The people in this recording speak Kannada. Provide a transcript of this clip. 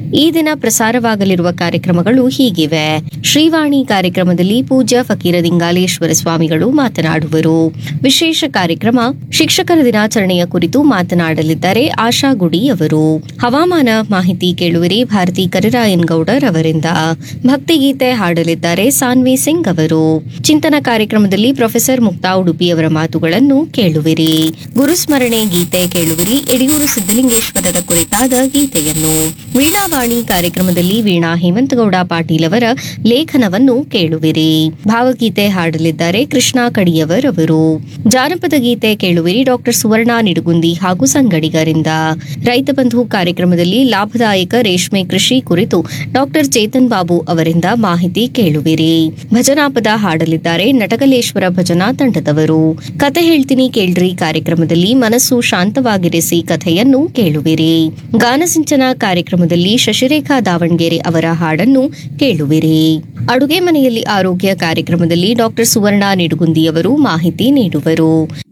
ಈ ದಿನ ಪ್ರಸಾರವಾಗಲಿರುವ ಕಾರ್ಯಕ್ರಮಗಳು ಹೀಗಿವೆ ಶ್ರೀವಾಣಿ ಕಾರ್ಯಕ್ರಮದಲ್ಲಿ ಪೂಜ್ಯ ಫಕೀರ ದಿಂಗಾಲೇಶ್ವರ ಸ್ವಾಮಿಗಳು ಮಾತನಾಡುವರು ವಿಶೇಷ ಕಾರ್ಯಕ್ರಮ ಶಿಕ್ಷಕರ ದಿನಾಚರಣೆಯ ಕುರಿತು ಮಾತನಾಡಲಿದ್ದಾರೆ ಆಶಾ ಗುಡಿ ಅವರು ಹವಾಮಾನ ಮಾಹಿತಿ ಕೇಳುವಿರಿ ಭಾರತಿ ಕರಿರಾಯನ್ ಗೌಡರ್ ಅವರಿಂದ ಭಕ್ತಿಗೀತೆ ಹಾಡಲಿದ್ದಾರೆ ಸಾನ್ವಿ ಸಿಂಗ್ ಅವರು ಚಿಂತನ ಕಾರ್ಯಕ್ರಮದಲ್ಲಿ ಪ್ರೊಫೆಸರ್ ಮುಕ್ತಾ ಉಡುಪಿ ಅವರ ಮಾತುಗಳನ್ನು ಕೇಳುವಿರಿ ಗುರುಸ್ಮರಣೆ ಗೀತೆ ಕೇಳುವಿರಿ ಯಡಿಯೂರು ಸಿದ್ದಲಿಂಗೇಶ್ವರರ ಕುರಿತಾದ ಗೀತೆಯನ್ನು ವೀಣಾವಾಣಿ ಕಾರ್ಯಕ್ರಮದಲ್ಲಿ ವೀಣಾ ಹೇಮಂತಗೌಡ ಪಾಟೀಲ್ ಅವರ ಲೇಖನವನ್ನು ಕೇಳುವಿರಿ ಭಾವಗೀತೆ ಹಾಡಲಿದ್ದಾರೆ ಕೃಷ್ಣ ಕಡಿಯವರ್ ಅವರು ಜಾನಪದ ಗೀತೆ ಕೇಳುವಿರಿ ಡಾಕ್ಟರ್ ಸುವರ್ಣ ನಿಡುಗುಂದಿ ಹಾಗೂ ಸಂಗಡಿಗರಿಂದ ರೈತ ಬಂಧು ಕಾರ್ಯಕ್ರಮದಲ್ಲಿ ಲಾಭದಾಯಕ ರೇಷ್ಮೆ ಕೃಷಿ ಕುರಿತು ಡಾಕ್ಟರ್ ಚೇತನ್ ಬಾಬು ಅವರಿಂದ ಮಾಹಿತಿ ಕೇಳುವಿರಿ ಭಜನಾ ಪದ ಹಾಡಲಿದ್ದಾರೆ ನಟಕಲೇಶ್ವರ ಭಜನಾ ತಂಡದವರು ಕತೆ ಹೇಳ್ತೀನಿ ಕೇಳ್ರಿ ಕಾರ್ಯಕ್ರಮದಲ್ಲಿ ಮನಸ್ಸು ಶಾಂತವಾಗಿರಿಸಿ ಕಥೆಯನ್ನು ಕೇಳುವಿರಿ ಗಾನಸಿಂಚನ ಕಾರ್ಯಕ್ರಮದಲ್ಲಿ ಶಶಿರೇಖಾ ದಾವಣಗೆರೆ ಅವರ ಹಾಡನ್ನು ಕೇಳುವಿರಿ ಅಡುಗೆ ಮನೆಯಲ್ಲಿ ಆರೋಗ್ಯ ಕಾರ್ಯಕ್ರಮದಲ್ಲಿ ಡಾಕ್ಟರ್ ಸುವರ್ಣ ನಿಡುಗುಂದಿಯವರು ಮಾಹಿತಿ ನೀಡುವರು